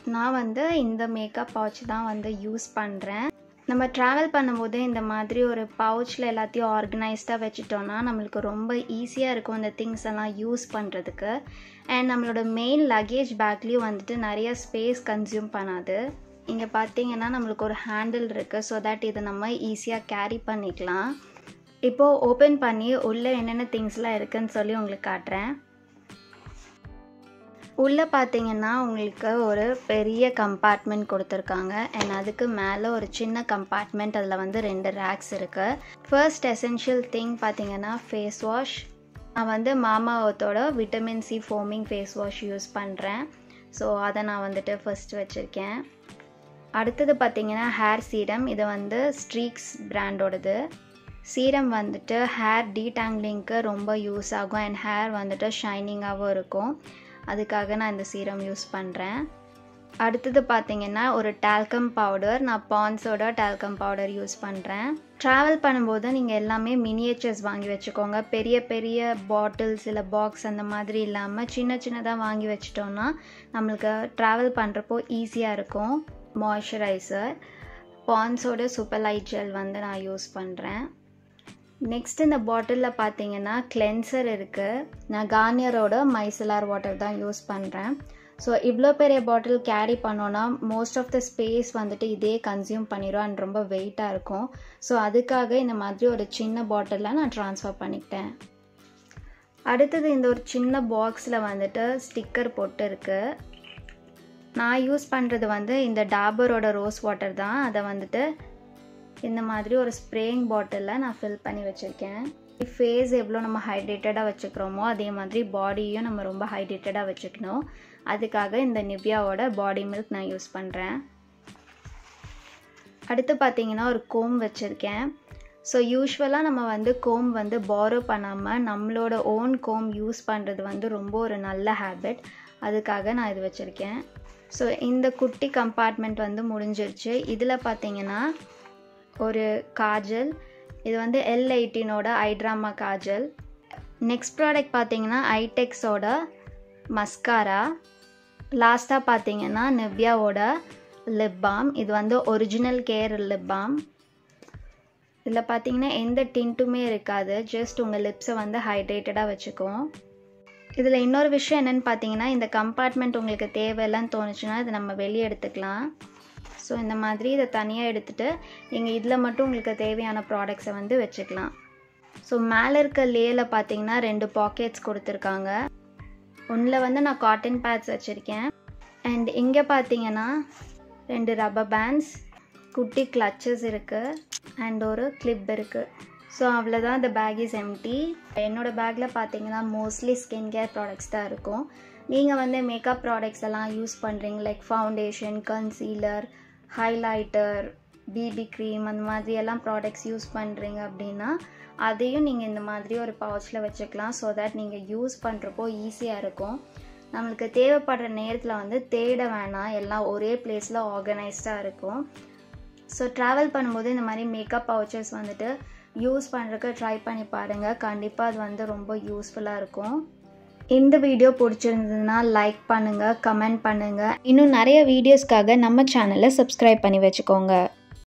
நான் வந்து இந்த மேக்கப் பவுச் தான் வந்து யூஸ் பண்ணுறேன் நம்ம ட்ராவல் பண்ணும்போது இந்த மாதிரி ஒரு பவுச்சில் எல்லாத்தையும் ஆர்கனைஸ்டாக வச்சுட்டோன்னா நம்மளுக்கு ரொம்ப ஈஸியாக இருக்கும் இந்த திங்ஸ் எல்லாம் யூஸ் பண்ணுறதுக்கு அண்ட் நம்மளோட மெயின் லக்கேஜ் பேக்லேயும் வந்துட்டு நிறைய ஸ்பேஸ் கன்சியூம் பண்ணாது இங்கே பார்த்தீங்கன்னா நம்மளுக்கு ஒரு ஹேண்டில் இருக்குது ஸோ தட் இதை நம்ம ஈஸியாக கேரி பண்ணிக்கலாம் இப்போது ஓப்பன் பண்ணி உள்ளே என்னென்ன திங்ஸ்லாம் இருக்குதுன்னு சொல்லி உங்களுக்கு காட்டுறேன் உள்ளே பார்த்தீங்கன்னா உங்களுக்கு ஒரு பெரிய கம்பார்ட்மெண்ட் கொடுத்துருக்காங்க அண்ட் அதுக்கு மேலே ஒரு சின்ன கம்பார்ட்மெண்ட் அதில் வந்து ரெண்டு ரேக்ஸ் இருக்குது ஃபர்ஸ்ட் எசென்ஷியல் திங் பார்த்தீங்கன்னா ஃபேஸ் வாஷ் நான் வந்து மாமாவத்தோட vitamin C foaming face wash use பண்ணுறேன் ஸோ அதை நான் வந்துட்டு ஃபர்ஸ்ட் வச்சுருக்கேன் அடுத்தது பார்த்தீங்கன்னா ஹேர் சீரம் இது வந்து ஸ்ட்ரீக்ஸ் பிராண்டோடது சீரம் வந்துட்டு ஹேர் டீடாங்கிளிங்க்கு ரொம்ப யூஸ் ஆகும் அண்ட் ஹேர் வந்துட்டு ஷைனிங்காகவும் இருக்கும் அதுக்காக நான் இந்த சீரம் யூஸ் பண்ணுறேன் அடுத்தது பார்த்தீங்கன்னா ஒரு டால்கம் பவுடர் நான் பான்ஸோட டால்கம் பவுடர் யூஸ் பண்ணுறேன் ட்ராவல் பண்ணும்போது நீங்கள் எல்லாமே மினியேச்சர்ஸ் வாங்கி வச்சுக்கோங்க பெரிய பெரிய பாட்டில்ஸ் இல்லை பாக்ஸ் அந்த மாதிரி இல்லாமல் சின்ன சின்னதாக வாங்கி வச்சிட்டோன்னா நம்மளுக்கு ட்ராவல் பண்ணுறப்போ ஈஸியாக இருக்கும் மாய்ஸ்சரைசர் பான்ஸோட சூப்பர் லைட் ஜெல் வந்து நான் யூஸ் பண்ணுறேன் நெக்ஸ்ட் இந்த பாட்டிலில் பார்த்தீங்கன்னா கிளென்சர் இருக்குது நான் கார்னியரோட மைசலார் வாட்டர் தான் யூஸ் பண்ணுறேன் ஸோ இவ்வளோ பெரிய பாட்டில் கேரி பண்ணோன்னா மோஸ்ட் ஆஃப் த ஸ்பேஸ் வந்துட்டு இதே கன்சியூம் பண்ணிடும் அண்ட் ரொம்ப வெயிட்டாக இருக்கும் ஸோ அதுக்காக இந்த மாதிரி ஒரு சின்ன பாட்டிலில் நான் ட்ரான்ஸ்ஃபர் பண்ணிக்கிட்டேன் அடுத்தது இந்த ஒரு சின்ன பாக்ஸில் வந்துட்டு ஸ்டிக்கர் போட்டு இருக்குது நான் யூஸ் பண்ணுறது வந்து இந்த டாபரோட ரோஸ் வாட்டர் தான் அதை வந்துட்டு இந்த மாதிரி ஒரு ஸ்ப்ரேயிங் பாட்டிலில் நான் ஃபில் பண்ணி வச்சுருக்கேன் ஃபேஸ் எவ்வளோ நம்ம ஹைட்ரேட்டடாக வச்சுக்கிறோமோ அதே மாதிரி பாடியும் நம்ம ரொம்ப ஹைட்ரேட்டடாக வச்சுக்கணும் அதுக்காக இந்த நிவ்யாவோட பாடி மில்க் நான் யூஸ் பண்ணுறேன் அடுத்து பார்த்தீங்கன்னா ஒரு கோம் வச்சுருக்கேன் ஸோ யூஸ்வலாக நம்ம வந்து கோம் வந்து பாரோ பண்ணாமல் நம்மளோட ஓன் கோம் யூஸ் பண்ணுறது வந்து ரொம்ப ஒரு நல்ல ஹேபிட் அதுக்காக நான் இது வச்சுருக்கேன் ஸோ இந்த குட்டி கம்பார்ட்மெண்ட் வந்து முடிஞ்சிருச்சு இதில் பார்த்தீங்கன்னா ஒரு காஜல் இது வந்து எல் எயிட்டீனோட ஐட்ராமா காஜல் நெக்ஸ்ட் ப்ராடக்ட் பார்த்தீங்கன்னா ஐடெக்ஸோட மஸ்காரா லாஸ்ட்டாக பார்த்தீங்கன்னா நிவ்யாவோட லிப் பாம் இது வந்து ஒரிஜினல் கேர் லிப் பாம் இதில் பார்த்தீங்கன்னா எந்த டின்ட்டுமே இருக்காது ஜஸ்ட் உங்கள் லிப்ஸை வந்து ஹைட்ரேட்டடாக வச்சுக்கும் இதில் இன்னொரு விஷயம் என்னென்னு பார்த்தீங்கன்னா இந்த கம்பார்ட்மெண்ட் உங்களுக்கு தேவையில்லைன்னு தோணுச்சுன்னா இதை நம்ம வெளியே எடுத்துக்கலாம் ஸோ இந்த மாதிரி இதை தனியாக எடுத்துகிட்டு நீங்கள் இதில் மட்டும் உங்களுக்கு தேவையான ப்ராடக்ட்ஸை வந்து வச்சுக்கலாம் ஸோ மேலே இருக்க லேயில் பார்த்தீங்கன்னா ரெண்டு பாக்கெட்ஸ் கொடுத்துருக்காங்க ஒன்றில் வந்து நான் காட்டன் பேட்ஸ் வச்சுருக்கேன் அண்ட் இங்கே பார்த்தீங்கன்னா ரெண்டு ரப்பர் பேண்ட்ஸ் குட்டி கிளச்சஸ் இருக்குது அண்ட் ஒரு கிளிப் இருக்குது ஸோ அவ்வளோதான் இந்த பேக் இஸ் எம்டி என்னோடய பேக்கில் பார்த்தீங்கன்னா மோஸ்ட்லி ஸ்கின் கேர் ப்ராடக்ட்ஸ் தான் இருக்கும் நீங்கள் வந்து மேக்கப் ப்ராடக்ட்ஸ் எல்லாம் யூஸ் பண்ணுறீங்க like foundation concealer highlighter BB cream அந்த மாதிரி எல்லாம் ப்ராடக்ட்ஸ் யூஸ் பண்ணுறீங்க அப்படின்னா அதையும் நீங்கள் இந்த மாதிரி ஒரு பவுச்சில் வச்சுக்கலாம் ஸோ தட் நீங்கள் யூஸ் பண்ணுறப்போ ஈஸியாக இருக்கும் நம்மளுக்கு தேவைப்படுற நேரத்தில் வந்து தேட வேணாம் எல்லாம் ஒரே பிளேஸில் ஆர்கனைஸ்டாக இருக்கும் ஸோ ட்ராவல் பண்ணும்போது இந்த மாதிரி மேக்கப் பவுச்சர்ஸ் வந்துட்டு யூஸ் பண்ணுறதுக்கு ட்ரை பண்ணி பாருங்கள் கண்டிப்பாக அது வந்து ரொம்ப யூஸ்ஃபுல்லாக இருக்கும் இந்த வீடியோ பிடிச்சிருந்ததுன்னா லைக் பண்ணுங்கள் கமெண்ட் பண்ணுங்கள் இன்னும் நிறைய வீடியோஸ்க்காக நம்ம சேனலை சப்ஸ்கிரைப் பண்ணி வச்சுக்கோங்க